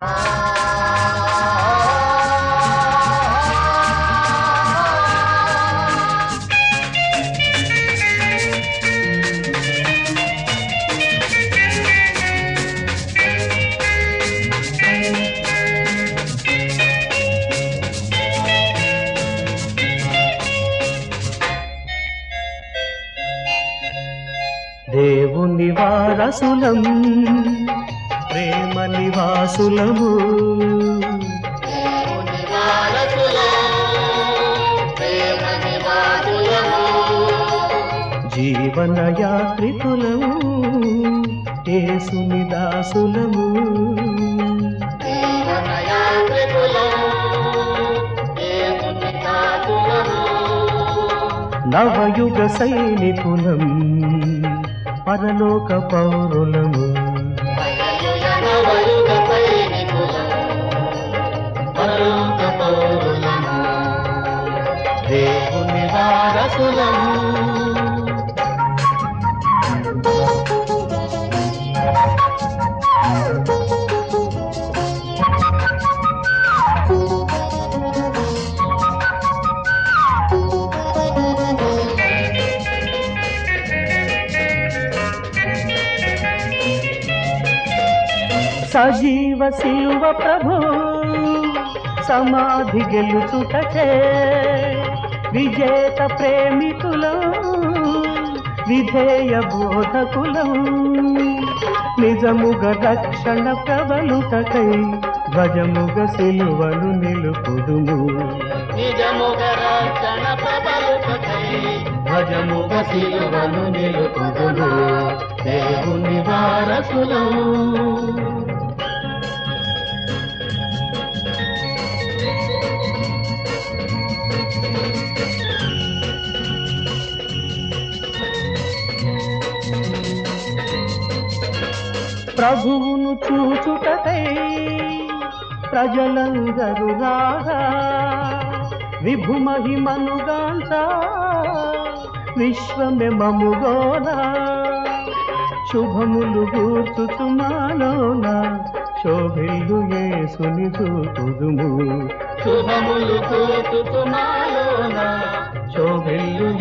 దేవుని వారసులం ప్రేమ నివాసులము జీవన యాత్రికులము యేసుని దాసులము నవయుగ సైనికులం పరలోక పౌరులము దేవుని వారసులము సజీవ శిలువ ప్రభు సమాధి గెలుచుటచే విజేత ప్రేమికులం విధేయ బోధకులం నిజముగ రక్షణ ప్రబలుటకై ధ్వజముగ సిలువను నిలుపుదుము ధ్వజముగ సిలువను నిలుపుదుము దేవుని వారసులం ప్రభువును చూచుటకై ప్రజలందరూ రాగా విభు మహిమనుగాంచ విశ్వమే మముగోనా శుభములు గూర్చుచుమాలోన శోభిల్లు యేసుని చూపుదుము శుభములు గూర్చుచుమాలోన శోభిల్లు